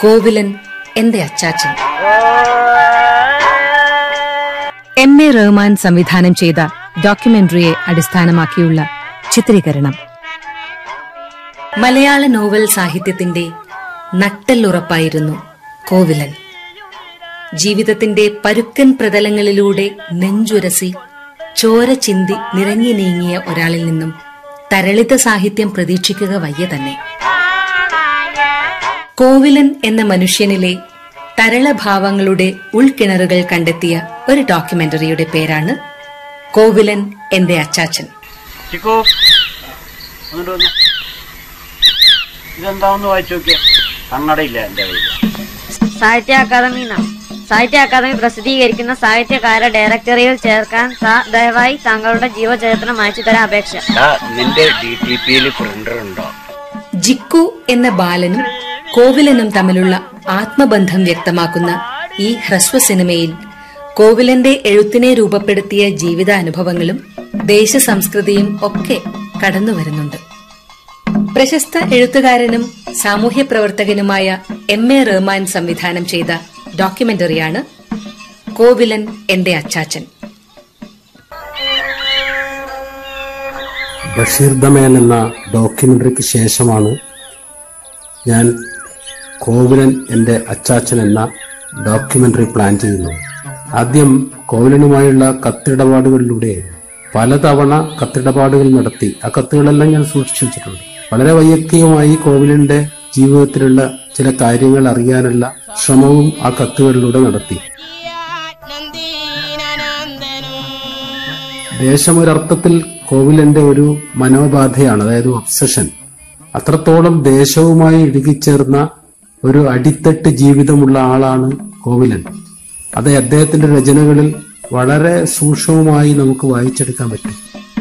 കോവിലൻ എന്റെ അച്ചാച്ചൻ M A Rahman സംവിധാനം ചെയ്ത ഡോക്യുമെന്ററിയെ അടിസ്ഥാനമാക്കിയുള്ള ചിത്രീകരണം മലയാള നോവൽ സാഹിത്യത്തിന്റെ നട്ടെല്ലുറപ്പായിരുന്നു കോവിലൻ ജീവിതത്തിന്റെ പരുക്കൻ പ്രതലങ്ങളിലൂടെ നെഞ്ചുരസി ചോര ചിന്തി നിറഞ്ഞു നീങ്ങിയ ഒരാളിൽ നിന്നും തരളിത സാഹിത്യം പ്രതീക്ഷിക്കുക വയ്യ തന്നെ കോവിലൻ എന്ന മനുഷ്യനിലെ തരളഭാവങ്ങളുടെ ഉൾക്കിണറുകൾ കണ്ടെത്തിയ ഒരു ഡോക്യുമെന്ററിയുടെ പേരാണ് കോവിലൻ എന്റെ അച്ചാച്ചൻ ചിക്കു അങ്ങോട്ട് വന്ന് ഇതെന്താന്ന് വായിച്ചു നോക്കിയ കണ്ണടയില്ല എന്റെ കയ്യിൽ സാഹിത്യ അക്കാദമി ന- സാഹിത്യ അക്കാദമി പ്രസിദ്ധീകരിക്കുന്ന സാഹിത്യകാര ഡയറക്ടറിയിൽ ചേർക്കാൻ സാ- ദയവായി താങ്കളുടെ ജീവചരിത്രം അയച്ചു തരാൻ അപേക്ഷ നിന്റെ ഡി ടി പിയിൽ പ്രിന്റർ ഉണ്ടോ ജിക്കു എന്ന ബാലനും കോവിലനും തമ്മിലുള്ള ആത്മബന്ധം വ്യക്തമാക്കുന്ന ഈ ഹ്രസ്വ സിനിമയിൽ കോവിലന്റെ എഴുത്തിനെ രൂപപ്പെടുത്തിയ ജീവിതാനുഭവങ്ങളും ദേശസംസ്കൃതിയും ഒക്കെ കടന്നുവരുന്നുണ്ട് പ്രശസ്ത എഴുത്തുകാരനും സാമൂഹ്യ പ്രവർത്തകനുമായ എം എ റഹ്മാൻ സംവിധാനം ചെയ്ത ഡോക്യുമെന്ററിയാണ് കോവിലൻ എന്റെ അച്ചാച്ചൻ ബഷീർ ദമേൻ എന്ന ഡോക്യുമെന്ററിക്ക് ശേഷമാണ് ഞാൻ കോവിലൻ എൻ്റെ അച്ചാച്ചൻ എന്ന ഡോക്യുമെന്ററി പ്ലാൻ ചെയ്യുന്നത് ആദ്യം കോവിലനുമായുള്ള കത്തിടപാടുകളിലൂടെ പലതവണ കത്തിടപാടുകൾ നടത്തി ആ കത്തുകളെല്ലാം ഞാൻ സൂക്ഷിച്ചു വെച്ചിട്ടുണ്ട് വളരെ വൈയക്തികമായി കോവിലന്റെ ജീവിതത്തിലുള്ള ചില കാര്യങ്ങൾ അറിയാനുള്ള ശ്രമവും ആ കത്തുകളിലൂടെ നടത്തി ദേശം ഒരർത്ഥത്തിൽ കോവിലന്റെ ഒരു മനോബാധയാണ് അതായത് ഒബ്സഷൻ അത്രത്തോളം ദേശവുമായി ഇഴുകിച്ചേർന്ന ഒരു അടിത്തട്ട് ജീവിതമുള്ള ആളാണ് കോവിലൻ അത് അദ്ദേഹത്തിന്റെ രചനകളിൽ വളരെ സൂക്ഷ്മമായി നമുക്ക് വായിച്ചെടുക്കാൻ പറ്റും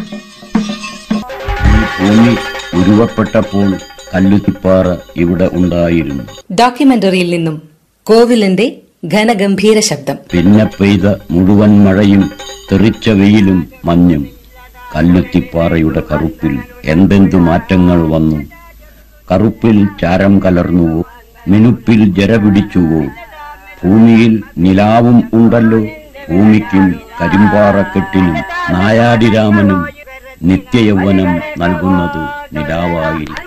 ഈ ഭൂമി ഉരുവപ്പെട്ടപ്പോൾ കല്ലുത്തിപ്പാറ ഇവിടെ ഉണ്ടായിരുന്നു ഡോക്യുമെന്ററിയിൽ നിന്നും കോവിലന്റെ ഘനഗംഭീര ശബ്ദം പിന്നെ പെയ്ത മുഴുവൻ മഴയും തെറിച്ച വെയിലും മഞ്ഞും കല്ലുത്തിപ്പാറയുടെ കറുപ്പിൽ എന്തെന്തു മാറ്റങ്ങൾ വന്നു കറുപ്പിൽ ചാരം കലർന്നുവോ മിനുപ്പിൽ ജര പിടിച്ചുവോ ഭൂമിയിൽ നിലാവും ഉണ്ടല്ലോ ഭൂമിക്കും കരിമ്പാറക്കെട്ടിനും നായാടിരാമനും നിത്യയൗവനം നൽകുന്നത് നിലാവായിരിക്കും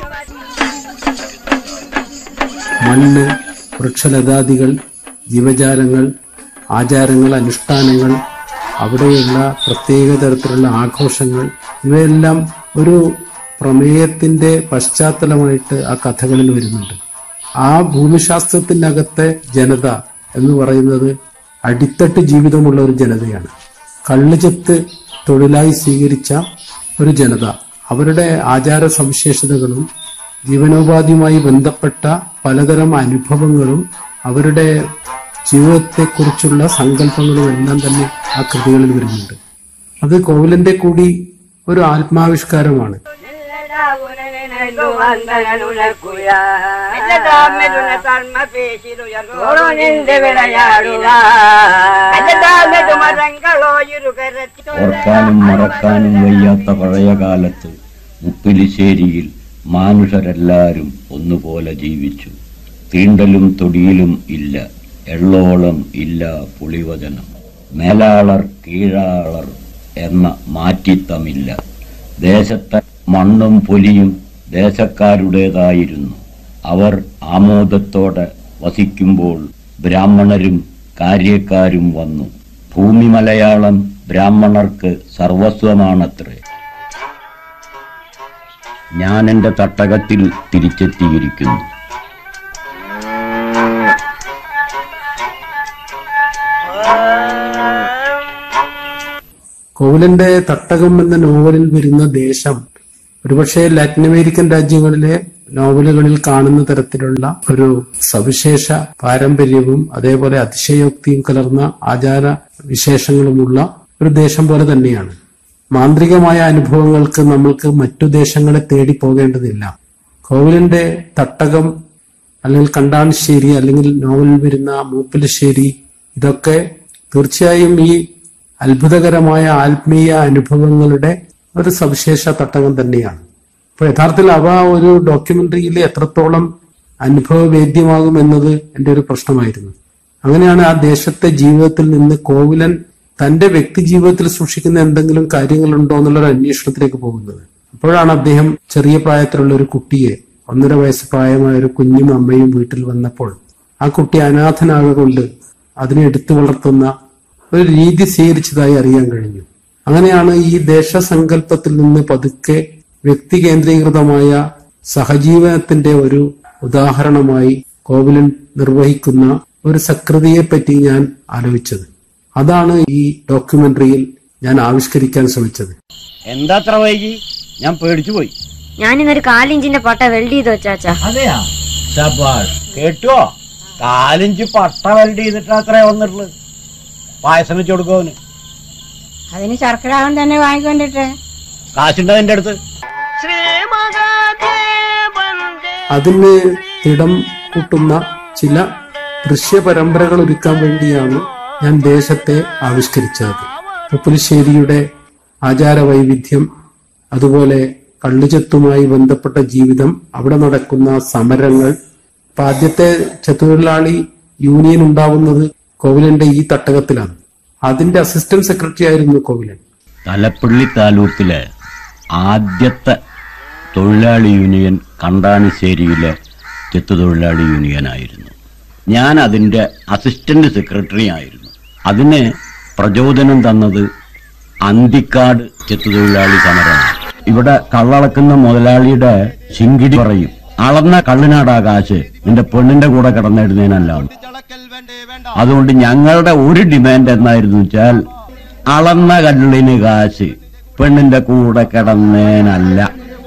മണ്ണ് വൃക്ഷലതാദികൾ ജീവജാലങ്ങൾ ആചാരങ്ങൾ അനുഷ്ഠാനങ്ങൾ അവിടെയുള്ള പ്രത്യേക തരത്തിലുള്ള ആഘോഷങ്ങൾ ഇവയെല്ലാം ഒരു പ്രമേയത്തിന്റെ പശ്ചാത്തലമായിട്ട് ആ കഥകളിൽ വരുന്നുണ്ട് ആ ഭൂമിശാസ്ത്രത്തിനകത്തെ ജനത എന്ന് പറയുന്നത് അടിത്തട്ട് ജീവിതമുള്ള ഒരു ജനതയാണ് കള്ളുചെത്ത് തൊഴിലായി സ്വീകരിച്ച ഒരു ജനത അവരുടെ ആചാര സവിശേഷതകളും ജീവനോപാധിയുമായി ബന്ധപ്പെട്ട പലതരം അനുഭവങ്ങളും അവരുടെ ജീവിതത്തെക്കുറിച്ചുള്ള സങ്കല്പങ്ങളും എല്ലാം തന്നെ ആ കൃതികളിൽ വരുന്നുണ്ട് അത് കോവിലന്റെ കൂടി ഒരു ആത്മാവിഷ്കാരമാണ് ഓർക്കാനും മറക്കാനും വയ്യാത്ത പഴയ കാലത്ത് മുപ്പിലിശ്ശേരിയിൽ മാനുഷരെല്ലാരും ഒന്നുപോലെ ജീവിച്ചു തീണ്ടലും തൊടിയിലും ഇല്ല എള്ളോളം ഇല്ല പുളിവചനം മേലാളർ കീഴാളർ എന്ന മാറ്റിത്തമില്ല ദേശത്തെ മണ്ണും പൊലിയും ദേശക്കാരുടേതായിരുന്നു അവർ ആമോദത്തോടെ വസിക്കുമ്പോൾ ബ്രാഹ്മണരും കാര്യക്കാരും വന്നു ഭൂമി മലയാളം ബ്രാഹ്മണർക്ക് സർവസ്വമാണത്രേ ഞാൻ എന്റെ തട്ടകത്തിൽ തിരിച്ചെത്തിയിരിക്കുന്നു കോവിലന്റെ തട്ടകം എന്ന നോവലിൽ വരുന്ന ദേശം ഒരുപക്ഷെ ലാറ്റിൻ അമേരിക്കൻ രാജ്യങ്ങളിലെ നോവലുകളിൽ കാണുന്ന തരത്തിലുള്ള ഒരു സവിശേഷ പാരമ്പര്യവും അതേപോലെ അതിശയോക്തിയും കലർന്ന ആചാര വിശേഷങ്ങളുമുള്ള ഒരു ദേശം പോലെ തന്നെയാണ് മാന്ത്രികമായ അനുഭവങ്ങൾക്ക് നമ്മൾക്ക് മറ്റു ദേശങ്ങളെ തേടി പോകേണ്ടതില്ല കോവിലിന്റെ തട്ടകം അല്ലെങ്കിൽ കണ്ടാണശ്ശേരി അല്ലെങ്കിൽ നോവലിൽ വരുന്ന മൂപ്പിലശ്ശേരി ഇതൊക്കെ തീർച്ചയായും ഈ അത്ഭുതകരമായ ആത്മീയ അനുഭവങ്ങളുടെ ഒരു സവിശേഷ തട്ടകം തന്നെയാണ് അപ്പൊ യഥാർത്ഥത്തിൽ അവ ഒരു ഡോക്യുമെന്ററിയിൽ എത്രത്തോളം അനുഭവവേദ്യമാകും എന്നത് എന്റെ ഒരു പ്രശ്നമായിരുന്നു അങ്ങനെയാണ് ആ ദേശത്തെ ജീവിതത്തിൽ നിന്ന് കോവിലൻ തന്റെ വ്യക്തി ജീവിതത്തിൽ സൂക്ഷിക്കുന്ന എന്തെങ്കിലും കാര്യങ്ങളുണ്ടോ എന്നുള്ളൊരു അന്വേഷണത്തിലേക്ക് പോകുന്നത് അപ്പോഴാണ് അദ്ദേഹം ചെറിയ പ്രായത്തിലുള്ള ഒരു കുട്ടിയെ ഒന്നര വയസ്സ് പ്രായമായ ഒരു കുഞ്ഞും അമ്മയും വീട്ടിൽ വന്നപ്പോൾ ആ കുട്ടി അനാഥനാകൊണ്ട് അതിനെ എടുത്തു വളർത്തുന്ന ഒരു രീതി സ്വീകരിച്ചതായി അറിയാൻ കഴിഞ്ഞു അങ്ങനെയാണ് ഈ ദേശസങ്കല്പത്തിൽ നിന്ന് പതുക്കെ വ്യക്തി കേന്ദ്രീകൃതമായ സഹജീവനത്തിന്റെ ഒരു ഉദാഹരണമായി കോവിലൻ നിർവഹിക്കുന്ന ഒരു സകൃതിയെ പറ്റി ഞാൻ ആലോചിച്ചത് അതാണ് ഈ ഡോക്യുമെന്ററിയിൽ ഞാൻ ആവിഷ്കരിക്കാൻ ശ്രമിച്ചത് എന്താ അത്ര വൈകി ഞാൻ പേടിച്ചു പോയി ഞാനിന്നൊരു കാലിഞ്ചിന്റെ പട്ട വെൽഡ് ചെയ്ത് വെച്ചാച്ചാ അതെയാ ശബാഷ് കേട്ടോ കാലിഞ്ച് പട്ട വെൽഡ് ചെയ്തിട്ടാ അത്ര വന്നിട്ടുള്ളത് പായസം വെച്ച് കൊടുക്കോന് അതിന് ശർക്കര അവൻ തന്നെ വാങ്ങിക്കൊണ്ടിട്ട് കാശുണ്ടോ എന്റെ അടുത്ത് അതിന് ഇടം കൂട്ടുന്ന ചില ദൃശ്യ പരമ്പരകൾ ഒരുക്കാൻ വേണ്ടിയാണ് ഞാൻ ദേശത്തെ ആവിഷ്കരിച്ചത് പുപ്പുലിശ്ശേരിയുടെ ആചാര വൈവിധ്യം അതുപോലെ കള്ളുചെത്തുമായി ബന്ധപ്പെട്ട ജീവിതം അവിടെ നടക്കുന്ന സമരങ്ങൾ ഇപ്പൊ ആദ്യത്തെ ചെത്തുതൊഴിലാളി യൂണിയൻ ഉണ്ടാവുന്നത് കോവിലന്റെ ഈ തട്ടകത്തിലാണ് അതിന്റെ അസിസ്റ്റന്റ് സെക്രട്ടറി ആയിരുന്നു കോവിലൻ തലപ്പള്ളി താലൂക്കിലെ ആദ്യത്തെ തൊഴിലാളി യൂണിയൻ കണ്ടാണിശ്ശേരിയിലെ ചെത്തുതൊഴിലാളി യൂണിയനായിരുന്നു ഞാൻ അതിൻ്റെ അസിസ്റ്റന്റ് സെക്രട്ടറി ആയിരുന്നു അതിന് പ്രചോദനം തന്നത് അന്തിക്കാട് ചെത്തുതൊഴിലാളി സമരമാണ് ഇവിടെ കള്ളളക്കുന്ന മുതലാളിയുടെ ചിങ്കിടി പറയും അളന്ന കള്ളിനാടാ കാശ് നിന്റെ പെണ്ണിന്റെ കൂടെ കിടന്നിടുന്നതിനല്ല അതുകൊണ്ട് ഞങ്ങളുടെ ഒരു ഡിമാൻഡ് എന്നായിരുന്നു വെച്ചാൽ അളന്ന കല്ലിന് കാശ് പെണ്ണിന്റെ കൂടെ കിടന്നേനല്ല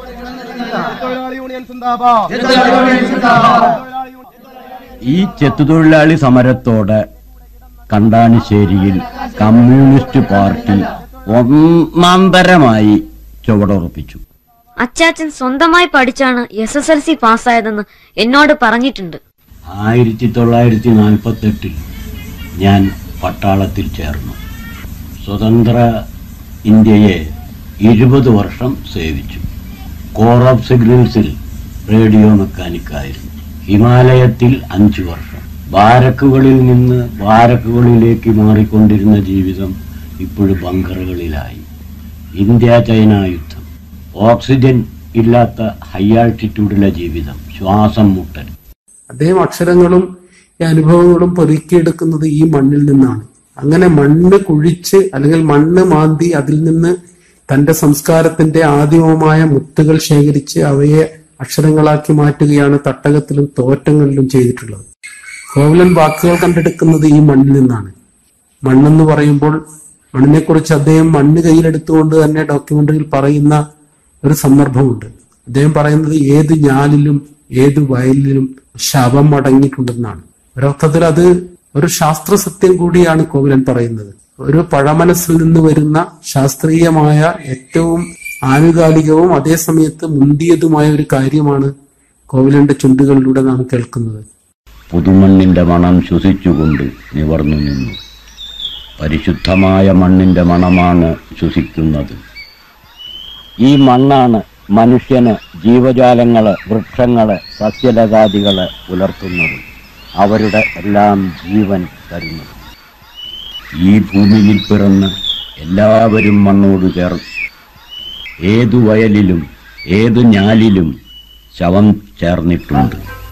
ഈ ചെത്തുതൊഴിലാളി സമരത്തോടെ കണ്ടാണിശ്ശേരിയിൽ കമ്മ്യൂണിസ്റ്റ് പാർട്ടി ഒന്നാന്തരമായി ചുവടുറപ്പിച്ചു അച്ചാച്ചൻ സ്വന്തമായി പഠിച്ചാണ് എസ് എസ് എൽ സി പാസ്സായതെന്ന് എന്നോട് പറഞ്ഞിട്ടുണ്ട് ആയിരത്തി തൊള്ളായിരത്തി നാൽപ്പത്തി എട്ടിൽ ഞാൻ പട്ടാളത്തിൽ ചേർന്നു സ്വതന്ത്ര ഇന്ത്യയെ ഇരുപത് വർഷം സേവിച്ചു കോർ ഓഫ് സിഗ്നൽസിൽ റേഡിയോ മെക്കാനിക്കായിരുന്നു ഹിമാലയത്തിൽ അഞ്ചു വർഷം ബാരക്കുകളിൽ നിന്ന് ബാരക്കുകളിലേക്ക് മാറിക്കൊണ്ടിരുന്ന ജീവിതം ഇപ്പോഴും ബങ്കറുകളിലായി ഇന്ത്യ ചൈന യുദ്ധം ഓക്സിജൻ ഇല്ലാത്ത ഹൈ ആൾട്ടിറ്റ്യൂഡിലെ ജീവിതം ശ്വാസം മുട്ടൽ അദ്ദേഹം അക്ഷരങ്ങളും ഈ അനുഭവങ്ങളും പെറുക്കിയെടുക്കുന്നത് ഈ മണ്ണിൽ നിന്നാണ് അങ്ങനെ മണ്ണ് കുഴിച്ച് അല്ലെങ്കിൽ മണ്ണ് മാന്തി അതിൽ നിന്ന് തന്റെ സംസ്കാരത്തിന്റെ ആദിമമായ മുത്തുകൾ ശേഖരിച്ച് അവയെ അക്ഷരങ്ങളാക്കി മാറ്റുകയാണ് തട്ടകത്തിലും തോറ്റങ്ങളിലും ചെയ്തിട്ടുള്ളത് കോവലൻ വാക്കുകൾ കണ്ടെടുക്കുന്നത് ഈ മണ്ണിൽ നിന്നാണ് മണ്ണെന്ന് പറയുമ്പോൾ മണ്ണിനെക്കുറിച്ച് അദ്ദേഹം മണ്ണ് കയ്യിലെടുത്തുകൊണ്ട് തന്നെ ഡോക്യുമെന്ററിയിൽ പറയുന്ന ഒരു സന്ദർഭമുണ്ട് അദ്ദേഹം പറയുന്നത് ഏത് ഞാലിലും ഏത് വയലിലും ശവം അടങ്ങിയിട്ടുണ്ടെന്നാണ് ഒരർത്ഥത്തിൽ അത് ഒരു ശാസ്ത്ര സത്യം കൂടിയാണ് കോവിലൻ പറയുന്നത് ഒരു പഴമനസ്സിൽ നിന്ന് വരുന്ന ശാസ്ത്രീയമായ ഏറ്റവും ആനുകാലികവും അതേസമയത്ത് മുന്തിയതുമായ ഒരു കാര്യമാണ് കോവിലന്റെ ചുണ്ടുകളിലൂടെ നാം കേൾക്കുന്നത് പുതുമണ്ണിന്റെ മണം ശ്വസിച്ചുകൊണ്ട് നിവർന്നു നിന്നു പരിശുദ്ധമായ മണ്ണിന്റെ മണമാണ് ശ്വസിക്കുന്നത് ഈ മണ്ണാണ് മനുഷ്യന് ജീവജാലങ്ങളെ വൃക്ഷങ്ങളെ സസ്യലതാദികളെ പുലർത്തുന്നത് അവരുടെ എല്ലാം ജീവൻ തരുന്നത് ഈ ഭൂമിയിൽ പിറന്ന് എല്ലാവരും മണ്ണോട് ചേർന്ന് ഏതു വയലിലും ഏതു ഞാലിലും ശവം ചേർന്നിട്ടുണ്ട്